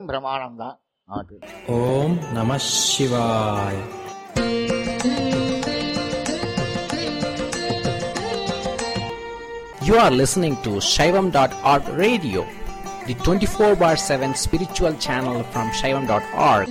பிரமாணம் தான் நமக்கு ஓம் நம சிவாய் You are listening to Shaivam.org radio, the 24 bar 7 spiritual channel from Shaivam.org.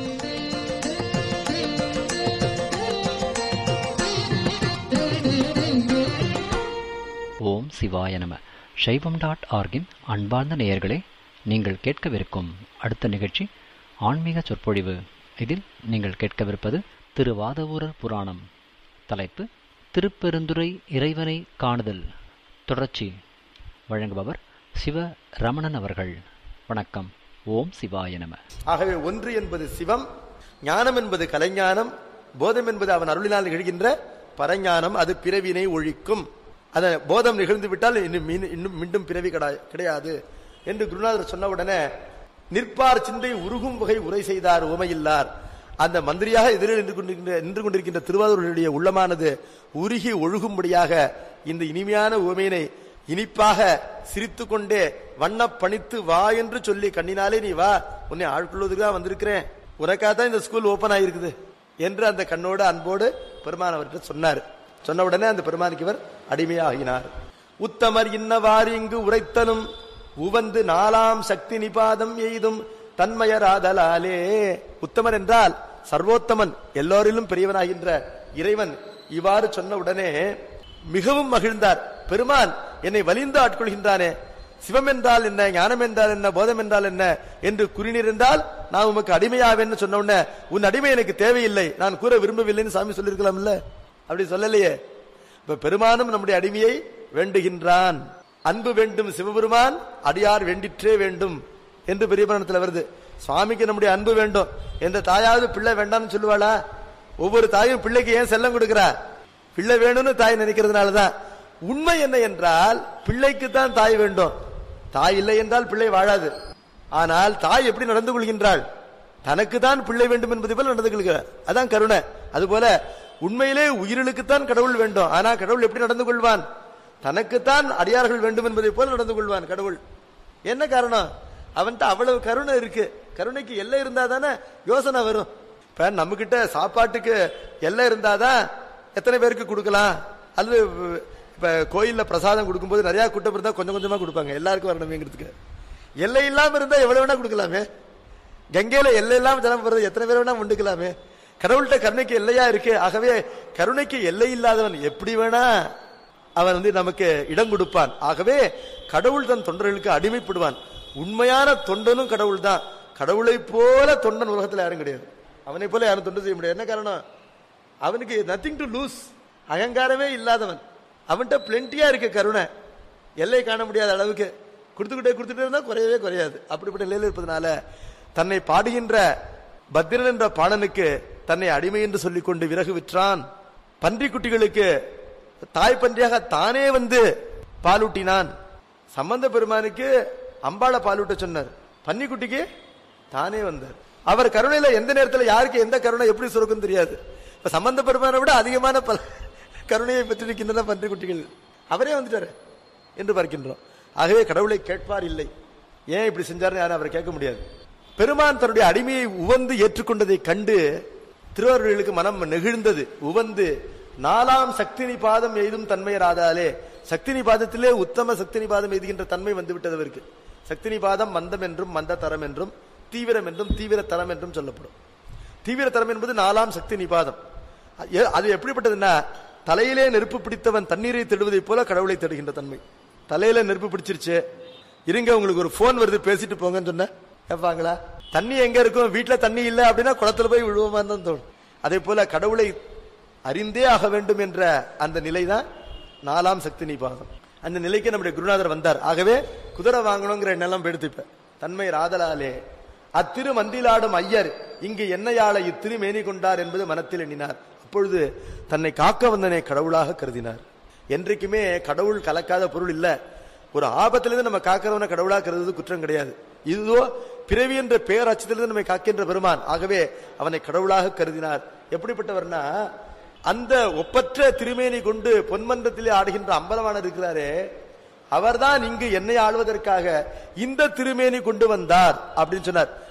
ஓம் சிவாய நம சைவம் டாட் ஆர்கின் அன்பார்ந்த நேயர்களே நீங்கள் கேட்கவிருக்கும் அடுத்த நிகழ்ச்சி ஆன்மீக சொற்பொழிவு இதில் நீங்கள் கேட்கவிருப்பது திருவாதவூரர் புராணம் தலைப்பு திருப்பெருந்துறை இறைவனை காணுதல் தொடர்ச்சி வழங்குபவர் சிவ ரமணன் அவர்கள் வணக்கம் ஓம் சிவாய நம ஆகவே ஒன்று என்பது சிவம் ஞானம் என்பது கலைஞானம் போதம் என்பது அவன் அருளினால் நிகழ்கின்ற பரஞானம் அது பிறவினை ஒழிக்கும் அத போதம் நிகழ்ந்து விட்டால் இன்னும் மீன்- இன்னும் மீண்டும் பிறவி கிடையா- கிடையாது என்று குருநாதர் சொன்ன உடனே நிற்பார் சிந்தை உருகும் வகை உரை செய்தார் உமையில்லார் அந்த மந்திரியாக எதிரில் நின்று கொண்டிருக்கின்ற நின்று கொண்டிருக்கின்ற திருவாரூருடைய உள்ளமானது உருகி ஒழுகும்படியாக இந்த இனிமையான உமையினை இனிப்பாக சிரித்து கொண்டே வண்ண பணித்து வா என்று சொல்லி கண்ணினாலே நீ வா உன்னை ஆட்கொள்வதற்கு தான் வந்திருக்கிறேன் உனக்காக தான் இந்த ஸ்கூல் ஓபன் ஆயிருக்குது என்று அந்த கண்ணோடு அன்போடு பெருமான் அவர்கிட்ட சொன்னார் சொன்ன உடனே அந்த பெருமானுக்கு இவர் அடிமையாகினார் உத்தமர் இன்னவாறு இங்கு உரைத்தலும் உவந்து நாலாம் சக்தி நிபாதம் எய்தும் தன்மயராதலாலே உத்தமர் என்றால் சர்வோத்தமன் எல்லோரிலும் பெரியவனாகின்ற இறைவன் இவ்வாறு சொன்ன உடனே மிகவும் மகிழ்ந்தார் பெருமான் என்னை வலிந்து ஆட்கொள்கின்றானே சிவம் என்றால் என்ன ஞானம் என்றால் என்ன போதம் என்றால் என்ன என்று குறிநிருந்தால் நான் உமக்கு அடிமையாவேன்னு சொன்ன உடனே உன் அடிமை எனக்கு தேவையில்லை நான் கூற விரும்பவில்லைன்னு சாமி சொல்லியிருக்கலாம்ல அப்படி சொல்லலையே இப்ப பெருமானும் நம்முடைய அடிமையை வேண்டுகின்றான் அன்பு வேண்டும் சிவபெருமான் அடியார் வேண்டிற்றே வேண்டும் என்று பெரிய புராணத்துல வருது சுவாமிக்கு நம்முடைய அன்பு வேண்டும் எந்த தாயாவது பிள்ளை வேண்டாம்னு சொல்லுவாளா ஒவ்வொரு தாயும் பிள்ளைக்கு ஏன் செல்லம் கொடுக்கிறா பிள்ளை வேணும்னு தாய் நினைக்கிறதுனாலதான் உண்மை என்ன என்றால் பிள்ளைக்கு தான் தாய் வேண்டும் தாய் இல்லை என்றால் பிள்ளை வாழாது ஆனால் தாய் எப்படி நடந்து கொள்கின்றாள் தனக்கு தான் பிள்ளை வேண்டும் என்பது போல நடந்து கொள்கிறார் அதான் கருணை அதுபோல உண்மையிலே உயிர்களுக்குத்தான் கடவுள் வேண்டும் ஆனா கடவுள் எப்படி நடந்து கொள்வான் தனக்குத்தான் அடியார்கள் வேண்டும் என்பதை போல நடந்து கொள்வான் கடவுள் என்ன காரணம் அவன்கிட்ட அவ்வளவு கருணை இருக்கு கருணைக்கு எல்லை இருந்தா தானே யோசனை வரும் இப்ப நம்ம கிட்ட சாப்பாட்டுக்கு எல்லை இருந்தாதான் எத்தனை பேருக்கு கொடுக்கலாம் அல்லது இப்ப கோயில்ல பிரசாதம் கொடுக்கும்போது நிறைய கூட்டம் இருந்தா கொஞ்சம் கொஞ்சமா கொடுப்பாங்க எல்லாருக்கும் வரணுமேங்கிறதுக்கு எல்லை இல்லாம இருந்தா எவ்வளவு வேணா கொடுக்கலாமே கங்கையில எல்லை இல்லாம ஜலம் போறது எத்தனை பேர் வேணா உண்டுக்கலாமே கடவுள்கிட்ட கருணைக்கு எல்லையா இருக்கு ஆகவே கருணைக்கு எல்லை இல்லாதவன் எப்படி வேணா அவன் வந்து நமக்கு இடம் கொடுப்பான் ஆகவே கடவுள் தன் தொண்டர்களுக்கு அடிமைப்படுவான் உண்மையான தொண்டனும் கடவுள் தான் கடவுளை போல தொண்டன் உலகத்துல யாரும் கிடையாது அவனை போல யாரும் தொண்டு செய்ய முடியாது என்ன காரணம் அவனுக்கு நத்திங் டு லூஸ் அகங்காரமே இல்லாதவன் அவன்கிட்ட பிளென்டியா இருக்கு கருணை எல்லை காண முடியாத அளவுக்கு கொடுத்துக்கிட்டே கொடுத்துட்டே இருந்தா குறையவே குறையாது அப்படிப்பட்ட நிலையில் இருப்பதனால தன்னை பாடுகின்ற பத்திரன் என்ற பாணனுக்கு தன்னை அடிமை என்று சொல்லிக்கொண்டு விறகு விற்றான் பன்றி குட்டிகளுக்கு தாய் பன்றியாக தானே வந்து பாலூட்டினான் சம்பந்த பெருமானுக்கு அம்பாள பாலூட்ட சொன்னார் பன்னிக்குட்டிக்கு தானே வந்தார் அவர் கருணையில எந்த நேரத்துல யாருக்கு எந்த கருணை எப்படி சுரக்கும் தெரியாது இப்ப சம்பந்த பெருமானை விட அதிகமான பல கருணையை பெற்றிருக்கின்றன பன்றி குட்டிகள் அவரே வந்துட்டாரு என்று பார்க்கின்றோம் ஆகவே கடவுளை கேட்பார் இல்லை ஏன் இப்படி செஞ்சாருன்னு யாரும் அவரை கேட்க முடியாது பெருமான் தன்னுடைய அடிமையை உவந்து ஏற்றுக்கொண்டதை கண்டு திருவாரூர்களுக்கு மனம் நெகிழ்ந்தது உவந்து நாலாம் சக்தி நிபாதம் எய்தும் தன்மையராதாலே சக்தி நிபாதத்திலே உத்தம சக்தி நிபாதம் எய்துகின்ற தன்மை வந்து விட்டது அவருக்கு சக்தி நிபாதம் மந்தம் என்றும் மந்த தரம் என்றும் தீவிரம் என்றும் தீவிர தரம் என்றும் சொல்லப்படும் தீவிர தரம் என்பது நாலாம் சக்தி நிபாதம் அது- அது எப்படிப்பட்டதுன்னா தலையிலே நெருப்பு பிடித்தவன் தண்ணீரை தேடுவதைப் போல கடவுளை தேடுகின்ற தன்மை தலையில நெருப்பு பிடிச்சிருச்சு இருங்க உங்களுக்கு ஒரு போன் வருது பேசிட்டு போங்கன்னு சொன்ன கேட்பாங்களா தண்ணி எங்க இருக்கும் வீட்டுல தண்ணி இல்ல அப்படின்னா குளத்துல போய் விழுவோமா தான் தோணும் அதே போல கடவுளை அறிந்தே ஆக வேண்டும் என்ற அந்த நிலைதான் நாலாம் சக்தி நிபாதம் அந்த நிலைக்கு நம்முடைய குருநாதர் வந்தார் ஆகவே குதிரை வாங்கணுங்கிற எண்ணெல்லாம் எடுத்துப்ப தன்மை ராதலாலே அத்திரு மந்திலாடும் ஐயர் இங்கு என்னையாள இத்திரு மேனி கொண்டார் என்பது மனத்தில் எண்ணினார் அப்பொழுது தன்னை காக்க வந்தனை கடவுளாக கருதினார் என்றைக்குமே கடவுள் கலக்காத பொருள் இல்ல ஒரு ஆபத்திலிருந்து நம்ம காக்கிறவன கடவுளா கருதுவது குற்றம் கிடையாது இதுவோ பிறவி என்ற பேரச்சத்திலிருந்து நம்மை காக்கின்ற பெருமான் ஆகவே அவனை கடவுளாக கருதினார் எப்படிப்பட்டவர்னா அந்த ஒப்பற்ற திருமேனி கொண்டு பொன்மன்றத்திலே ஆடுகின்ற அம்பலவாணர் இருக்கிறாரே அவர்தான் இங்கு என்னை ஆள்வதற்காக இந்த திருமேனி கொண்டு வந்தார் அப்படின்னு சொன்னார்